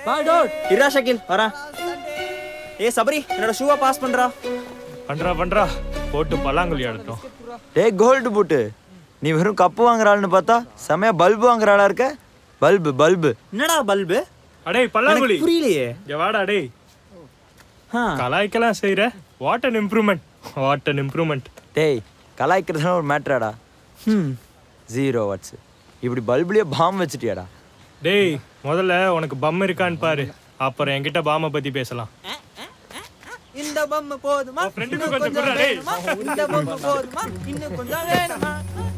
பாய் டோட் இரா ஷகில் வரேன் ஏ சபரி என்னோட ஷூவை பாஸ் பண்றா பண்றா பண்றா போட்டு பல்லாங்குழி ஆடட்டும் டேய் கோல்டு பூட்டு நீ வெறும் கப்பு வாங்குற ஆளுன்னு பார்த்தா செமையா பல்பு வாங்குற ஆளா இருக்க பல்பு பல்பு என்னடா பல்பு அடே பல்லாங்குழி எனக்கு புரியலையே இங்க வாடா டேய் ஆ. கலாய்க்கலாம் செய்யற what an improvement what an improvement டேய் கலாய்க்கிறதுனா ஒரு மேட்ராடா ம் ஜீரோ வாட்ஸ் இப்படி பல்புலயே பாம் வச்சுட்டியாடா டேய் முதல்ல உனக்கு பம் இருக்கான்னு பாரு அப்புறம் என்கிட்ட பாமை பத்தி பேசலாம் இந்த பொம்மை போதுமா உன் friend க்கு இன்னும் கொஞ்சம் கொஞ்சம் குடுறா, டேய். வேணுமா இந்த பொம்மை போதுமா இன்னும் கொஞ்சம் வேணுமா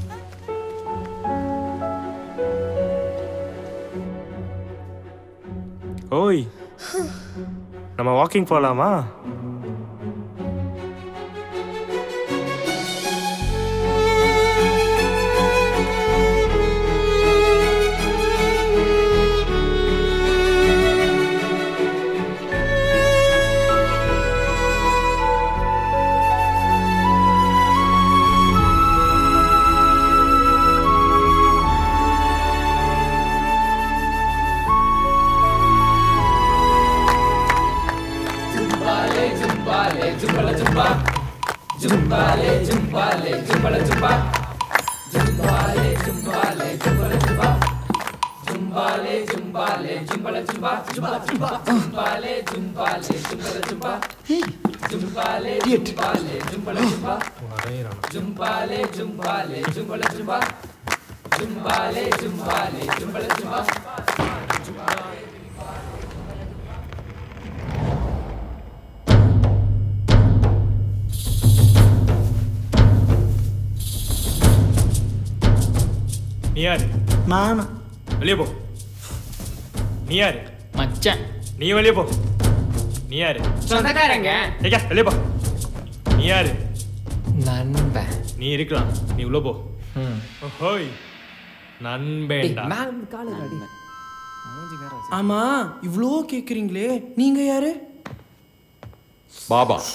ஓய் நம்ம வாக்கிங் போலாமா நீ யாரு நானா வெளியே போ நீ யாரு மச்சான் நீ வெளியே போ நீ யாரு சொந்தக்காரங்க ஏக்கா வெளியே போ நீ யாரு நண்பன் நீ இருக்கலாம் நீ உள்ள போ ஹோய் நண்பேண்டா ஆமா இவ்ளோ கேக்குறீங்களே நீங்க யாரு பாபா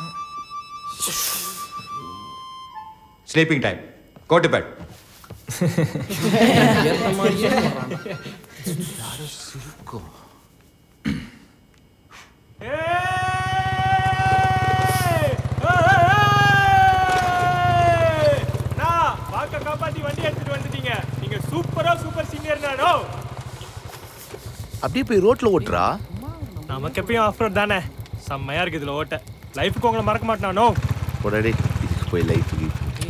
sleeping time go to bed ஏத்த மாதிரியே வர்றாங்க. வாக்க காப்பாத்தி வண்டி எடுத்துட்டு வந்துட்டீங்க நீங்க சூப்பரா சூப்பர் சீனியர் நானோ அப்படியே போய் ரோட்ல ஓட்டுறா நமக்கு எப்பயும் ஆஃப் ரோட் தானே செம்மையா இருக்கு இதுல ஓட்ட லைஃபுக்கு உங்களை மறக்க மாட்டானோ உடனே இதுக்கு போய் லைஃபுக்கு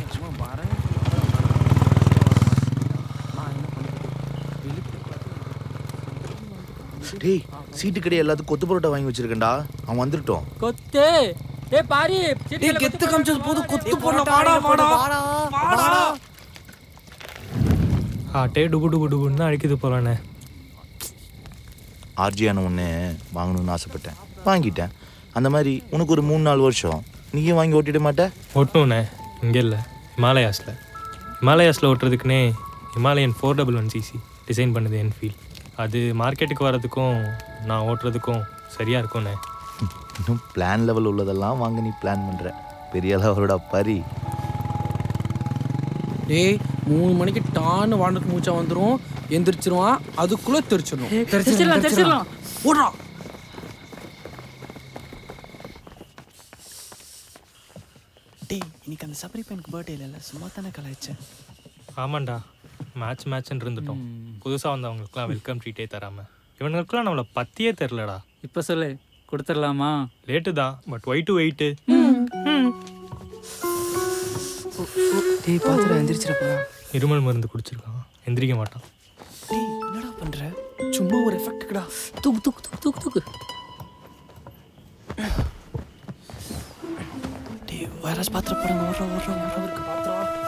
டேய் சீட்டு கடை எல்லாத்துக்கும் கொத்து பரோட்டா வாங்கி வச்சிருக்கேன்டா அவன் வந்துட்டோம் கொத்து டேய் பாரி டேய் கெத்து காமிச்சது போதும் கொத்து போடலாம் வாடா வாடா வாடா ஆட்டே டுபு டுபு டுபுன்னு தான் அடிக்குது போறானே ஆர்ஜியான ஒன்று வாங்கணும்னு ஆசைப்பட்டேன் வாங்கிட்டேன் அந்த மாதிரி உனக்கு ஒரு மூணு நாலு வருஷம் நீயும் வாங்கி ஓட்டிட மாட்ட ஓட்டணுண்ணே இங்கே இல்லை ஹிமாலயாஸில் ஹிமாலயாஸில் ஓட்டுறதுக்குனே Himalayan four double one CC design பண்ணுது என்ஃபீல்ட் அது மார்க்கெட்டுக்கு வரதுக்கும் நான் ஓட்டுறதுக்கும் சரியாக இருக்கும்ண்ணே இன்னும் பிளான் லெவல் உள்ளதெல்லாம் வாங்க நீ பிளான் பண்ற பெரிய லெவலோட பரி டேய் மூணு மணிக்கு டான்னு வாண்டக்கு மூச்சா வந்துரும் எந்திரிச்சிருவான் அதுக்குள்ள தெரிச்சிடணும் தெரிச்சிடலாம் தெரிச்சிடலாம் ஓடுறா டேய் இன்னைக்கு அந்த சபரி பையனுக்கு பர்த்டே இல்லைல்ல சும்மா தானே கலாய்ச்சேன் ஆமாண்டா மேட்ச் மேட்ச்னு இருந்துட்டோம் புதுசாக வந்தவங்களுக்குலாம் வெல்கம் ட்ரீட்டே தராமல் இவனுங்களுக்குலாம் நம்மளை பற்றியே தெரிலடா இப்போ சொல்லு கொடுத்துடலாமா லேட்டு தான் பட் ஒய் டு வெயிட்டு டேய் பாத்துடா எந்திரிச்சிட போறா இருமல் மருந்து குடிச்சிருக்கான் எந்திரிக்க மாட்டான் டேய் என்னடா பண்ற சும்மா ஒரு எஃபெக்ட்டுக்குடா தூக்கு தூக்கு தூக்கு தூக்கு தூக்கு டேய் வைரஸ் பாத்திர போறாங்க ஓடுறா ஓடுறா ஓடுறா இருக்கு பாத்திரம்